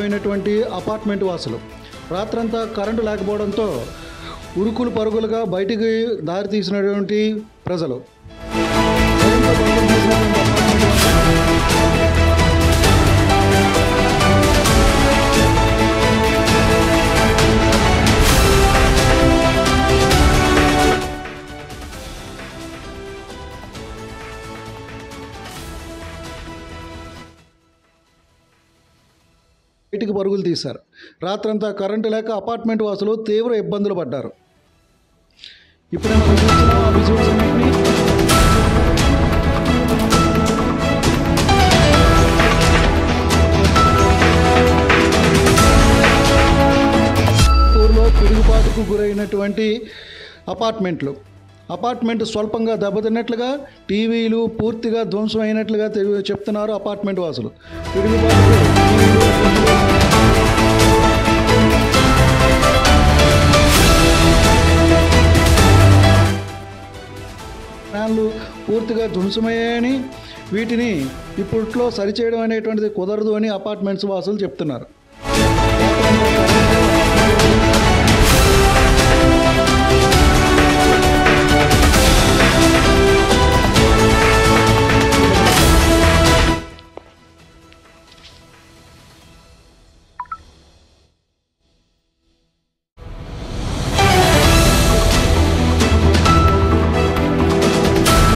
అయినటువంటి అపార్ట్మెంట్ వాసులు రాత్రంతా కరెంటు లేకపోవడంతో ఉరుకులు పరుగులుగా బయటికి దారి తీసినటువంటి ప్రజలు కరెంటు పరుగులు తీసినటువంటి అపార్ట్మెంట్ వాసులు బయటికి పరుగులు తీశారు రాత్రంతా కరెంటు లేక అపార్ట్మెంట్ వాసులు తీవ్ర ఇబ్బందులు పడ్డారు ఇప్పుడే మనం చూస్తున్నాం ఆ విజువల్స్ అన్నింటినీ ఊర్లో పిడుగుపాటుకు గురైనటువంటి అపార్ట్మెంట్లు అపార్ట్మెంట్ స్వల్పంగా దెబ్బతిన్నట్లుగా టీవీలు పూర్తిగా ధ్వంసం అయినట్లుగా తెలి- చెప్తున్నారు అపార్ట్మెంట్ వాసులు పిడుగుపాటుకు టీవీలు, ఫ్రిడ్జ్లు ఫ్యాన్లు పూర్తిగా ధ్వంసమయ్యాయని వీటిని ఇప్పట్లో సరిచేయడం అనేటువంటిది కుదరదు అని అపార్ట్మెంట్స్ వాసులు చెప్తున్నారు